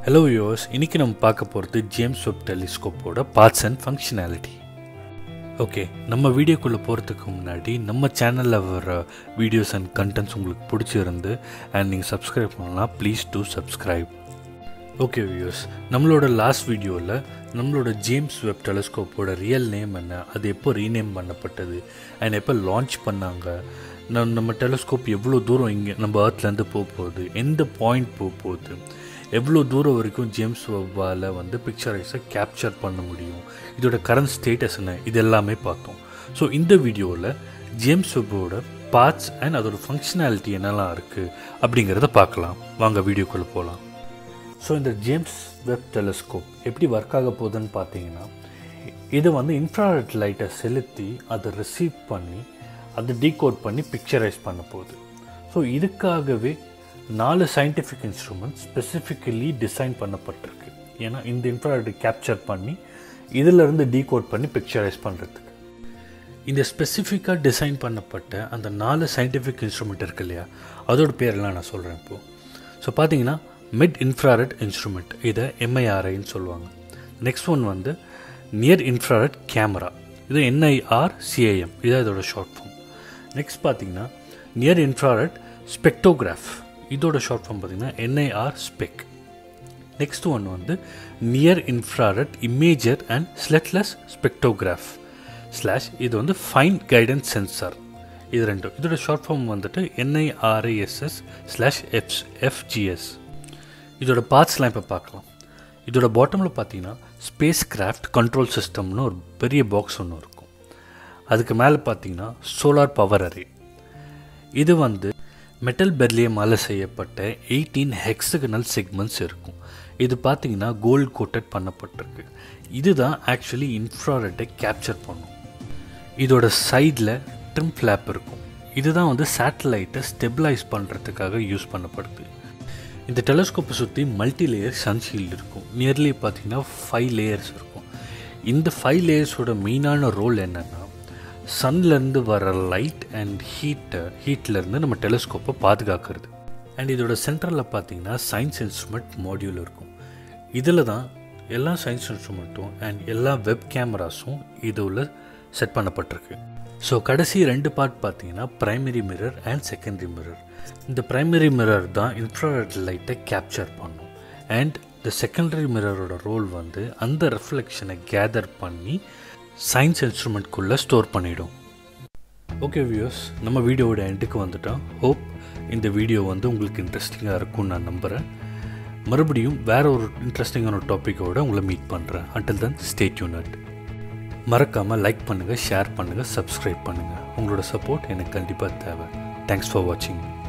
hello யோஸ் இன்னைக்கு நம்ம பார்க்க போகிறது ஜேம்ஸ் வெப் டெலிஸ்கோப்போட பார்ட்ஸ் அண்ட் ஃபங்க்ஷனாலிட்டி ஓகே நம்ம வீடியோக்குள்ளே போகிறதுக்கு முன்னாடி நம்ம சேனலில் வர வீடியோஸ் அண்ட் கண்டென்ட்ஸ் உங்களுக்கு பிடிச்சிருந்து அண்ட் நீங்கள் சப்ஸ்கிரைப் பண்ணலாம் please do subscribe okay views நம்மளோட லாஸ்ட் வீடியோவில் நம்மளோட ஜேம்ஸ் வெப் டெலிஸ்கோப்போட ரியல் நேம் என்ன அது எப்போ ரீநேம் பண்ணப்பட்டது அண்ட் எப்போ லான்ச் பண்ணாங்க நம்ம நம்ம டெலிஸ்கோப் எவ்வளோ தூரம் இங்கே நம்ம ஏர்த்லேருந்து போக போகுது எந்த பாயிண்ட் போக போகுது எவ்வளோ தூரம் வரைக்கும் ஜேம்ஸ் வெப்பால் வந்து பிக்சரைஸை கேப்சர் பண்ண முடியும் இதோட கரண்ட் ஸ்டேட்டஸ் என்ன இது எல்லாமே பார்த்தோம் ஸோ இந்த வீடியோவில் ஜேம்ஸ் வெப்போட பார்ட்ஸ் அண்ட் அதோட ஃபங்க்ஷனாலிட்டி என்னெல்லாம் இருக்குது அப்படிங்கிறத பார்க்கலாம் வாங்க வீடியோக்குள்ளே போகலாம் ஸோ இந்த ஜேம்ஸ் வெப் டெலிஸ்கோப் எப்படி ஒர்க் ஆக போகுதுன்னு பார்த்தீங்கன்னா இது வந்து இன்ஃப்ராரெட் லைட்டை செலுத்தி அதை ரிசீவ் பண்ணி அதை டீகோட் பண்ணி பிக்சரைஸ் பண்ண போகுது ஸோ இதுக்காகவே நாலு சயின்டிஃபிக் இன்ஸ்ட்ருமெண்ட் ஸ்பெசிஃபிக்கலி டிசைன் பண்ணப்பட்டிருக்கு ஏன்னா இந்த இன்ஃப்ராரெட் கேப்சர் பண்ணி இதிலிருந்து டீகோட் பண்ணி பிக்சரைஸ் பண்ணுறதுக்கு இந்த ஸ்பெசிஃபிக்காக டிசைன் பண்ணப்பட்ட அந்த நாலு சயின்டிஃபிக் இன்ஸ்ட்ருமெண்ட் இருக்கு இல்லையா அதோட பேரெல்லாம் நான் சொல்கிறேன் இப்போது ஸோ பார்த்தீங்கன்னா மிட் இன்ஃப்ராரெட் இன்ஸ்ட்ருமெண்ட் இதை எம்ஐஆர்ஐன்னு சொல்லுவாங்க நெக்ஸ்ட் ஒன் வந்து நியர் இன்ஃப்ராரெட் கேமரா இது என்ஐஆர் சிஐஎம் இதான் இதோட ஷார்ட் ஃபார்ம் நெக்ஸ்ட் பார்த்தீங்கன்னா நியர் இன்ஃப்ராரெட் ஸ்பெக்டோகிராஃப் இதோட ஷார்ட் ஃபார்ம் பார்த்தீங்கன்னா என்ஐஆர் ஸ்பெக் நெக்ஸ்ட் ஒன் வந்து near infrared imager and slitless spectrograph slash இது வந்து ஃபைன் கைடன்ஸ் சென்சார் இது ரெண்டும் இதோட ஷார்ட் ஃபார்ம் வந்துட்டு என்ஐஆர்ஐஎஸ்எஸ் ஸ்லாஷ் எஃப் எஃப்ஜிஎஸ் இதோட பார்ட்ஸ்லாம் இப்போ பார்க்கலாம் இதோட பாட்டமில் பார்த்தீங்கன்னா ஸ்பேஸ் கிராஃப்ட் கண்ட்ரோல் சிஸ்டம்னு ஒரு பெரிய பாக்ஸ் ஒன்று இருக்கும் அதுக்கு மேலே பார்த்தீங்கன்னா சோலார் பவர் அரே இது வந்து மெட்டல் பெர்லியமால் செய்யப்பட்ட எயிட்டீன் ஹெக்ஸகனல் செக்மெண்ட்ஸ் இருக்கும் இது பார்த்தீங்கன்னா கோல்டு கோட்டட் பண்ணப்பட்டிருக்கு இதுதான் ஆக்சுவலி இன்ஃப்ராரெட்டை கேப்சர் பண்ணும் இதோட சைடில் ட்ரிம் ஃப்ளாப் இருக்கும் இதுதான் வந்து சேட்டலைட்டை ஸ்டெபிளைஸ் பண்ணுறதுக்காக யூஸ் பண்ணப்படுது இந்த டெலஸ்கோப்பை சுற்றி மல்டி லேயர் சன்ஷீல்டு இருக்கும் நியர்லி பார்த்தீங்கன்னா ஃபைவ் லேயர்ஸ் இருக்கும் இந்த ஃபைவ் லேயர்ஸோட மெயினான ரோல் என்னென்னா சன்லேருந்து வர லைட் அண்ட் ஹீட்டை ஹீட்லேருந்து நம்ம டெலிஸ்கோப்பை பாதுகாக்கிறது அண்ட் இதோட சென்டரில் பார்த்தீங்கன்னா சயின்ஸ் இன்ஸ்ட்ருமெண்ட் மாடியூல் இருக்கும் இதில் தான் எல்லா சயின்ஸ் இன்ஸ்ட்ருமெண்ட்டும் அண்ட் எல்லா வெப் கேமராஸும் இதில் செட் பண்ணப்பட்டிருக்கு ஸோ கடைசி ரெண்டு பார்ட் பார்த்தீங்கன்னா primary mirror and secondary mirror இந்த ப்ரைமரி மிரர் தான் இன்ஃப்ராரெட் லைட்டை கேப்சர் பண்ணும் அண்ட் இந்த செகண்டரி மிரரோட ரோல் வந்து அந்த ரெஃப்ளெக்ஷனை கேதர் பண்ணி சயின்ஸ் இன்ஸ்ட்ருமெண்ட்குள்ளே ஸ்டோர் பண்ணிடும் ஓகே வியூஸ் நம்ம வீடியோவோட எண்டுக்கு வந்துட்டோம் ஹோப் இந்த வீடியோ வந்து உங்களுக்கு இன்ட்ரெஸ்டிங்காக இருக்கும்னு நான் நம்புகிறேன் மறுபடியும் வேற ஒரு இன்ட்ரெஸ்டிங்கான டாப்பிக்கோட உங்களை மீட் பண்ணுறேன் அண்டில் தென் ஸ்டேட் யூனிட் மறக்காமல் லைக் பண்ணுங்கள் ஷேர் பண்ணுங்கள் சப்ஸ்கிரைப் பண்ணுங்கள் உங்களோட சப்போர்ட் எனக்கு கண்டிப்பாக தேவை தேங்க்ஸ் ஃபார் வாட்சிங்